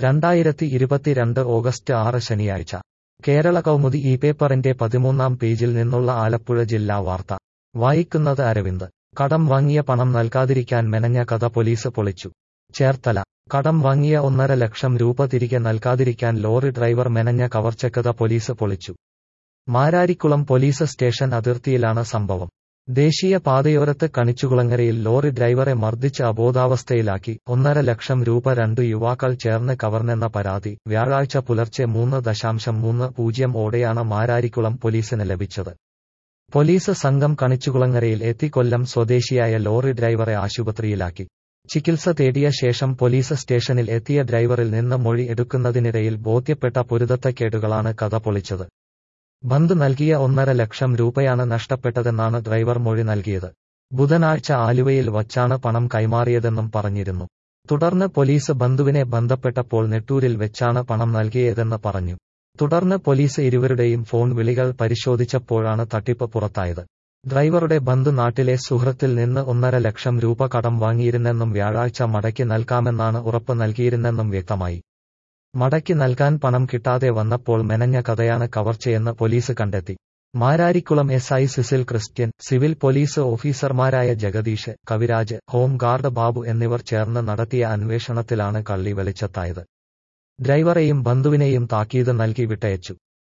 രണ്ടായിരത്തി ഇരുപത്തിരണ്ട് ഓഗസ്റ്റ് ആറ് ശനിയാഴ്ച കേരള കൗമുദി ഈ പേപ്പറിന്റെ പതിമൂന്നാം പേജിൽ നിന്നുള്ള ആലപ്പുഴ ജില്ലാ വാർത്ത വായിക്കുന്നത് അരവിന്ദ് കടം വാങ്ങിയ പണം നൽകാതിരിക്കാൻ മെനഞ്ഞ കഥ പോലീസ് പൊളിച്ചു ചേർത്തല കടം വാങ്ങിയ ഒന്നര ലക്ഷം രൂപ തിരികെ നൽകാതിരിക്കാൻ ലോറി ഡ്രൈവർ മെനഞ്ഞ കവർച്ചക്കഥ പോലീസ് പൊളിച്ചു മാരാരിക്കുളം പോലീസ് സ്റ്റേഷൻ അതിർത്തിയിലാണ് സംഭവം ദേശീയ പാതയോരത്ത് കണിച്ചുകുളങ്ങരയിൽ ലോറി ഡ്രൈവറെ മർദ്ദിച്ച് അബോധാവസ്ഥയിലാക്കി ഒന്നര ലക്ഷം രൂപ രണ്ടു യുവാക്കൾ ചേർന്ന് കവർന്നെന്ന പരാതി വ്യാഴാഴ്ച പുലർച്ചെ മൂന്ന് ദശാംശം മൂന്ന് പൂജ്യം ഓടെയാണ് മാരാരിക്കുളം പോലീസിന് ലഭിച്ചത് പോലീസ് സംഘം കണിച്ചുകുളങ്ങരയിൽ എത്തി കൊല്ലം സ്വദേശിയായ ലോറി ഡ്രൈവറെ ആശുപത്രിയിലാക്കി ചികിത്സ തേടിയ ശേഷം പോലീസ് സ്റ്റേഷനിൽ എത്തിയ ഡ്രൈവറിൽ നിന്ന് മൊഴി എടുക്കുന്നതിനിടയിൽ ബോധ്യപ്പെട്ട പൊരുത്തക്കേടുകളാണ് കഥ പൊളിച്ചത് ബന്ദ് നൽകിയ ഒന്നര ലക്ഷം രൂപയാണ് നഷ്ടപ്പെട്ടതെന്നാണ് ഡ്രൈവർ മൊഴി നൽകിയത് ബുധനാഴ്ച ആലുവയിൽ വച്ചാണ് പണം കൈമാറിയതെന്നും പറഞ്ഞിരുന്നു തുടർന്ന് പോലീസ് ബന്ധുവിനെ ബന്ധപ്പെട്ടപ്പോൾ നെട്ടൂരിൽ വെച്ചാണ് പണം നൽകിയതെന്ന് പറഞ്ഞു തുടർന്ന് പോലീസ് ഇരുവരുടെയും ഫോൺ വിളികൾ പരിശോധിച്ചപ്പോഴാണ് തട്ടിപ്പ് പുറത്തായത് ഡ്രൈവറുടെ ബന്ധു നാട്ടിലെ സുഹൃത്തിൽ നിന്ന് ഒന്നര ലക്ഷം രൂപ കടം വാങ്ങിയിരുന്നെന്നും വ്യാഴാഴ്ച മടക്കി നൽകാമെന്നാണ് ഉറപ്പ് നൽകിയിരുന്നെന്നും വ്യക്തമായി മടക്കി നൽകാൻ പണം കിട്ടാതെ വന്നപ്പോൾ മെനഞ്ഞ കഥയാണ് കവർച്ചയെന്ന് പോലീസ് കണ്ടെത്തി Mararikulam S I Cecil Christian civil police ഓഫീസർമാരായ ജഗദീഷ് കവിരാജ് ഹോം ഗാർഡ് ബാബു എന്നിവർ ചേർന്ന് നടത്തിയ അന്വേഷണത്തിലാണ് കള്ളി വെളിച്ചത്തായത് ഡ്രൈവറെയും ബന്ധുവിനെയും താക്കീത് നൽകി വിട്ടയച്ചു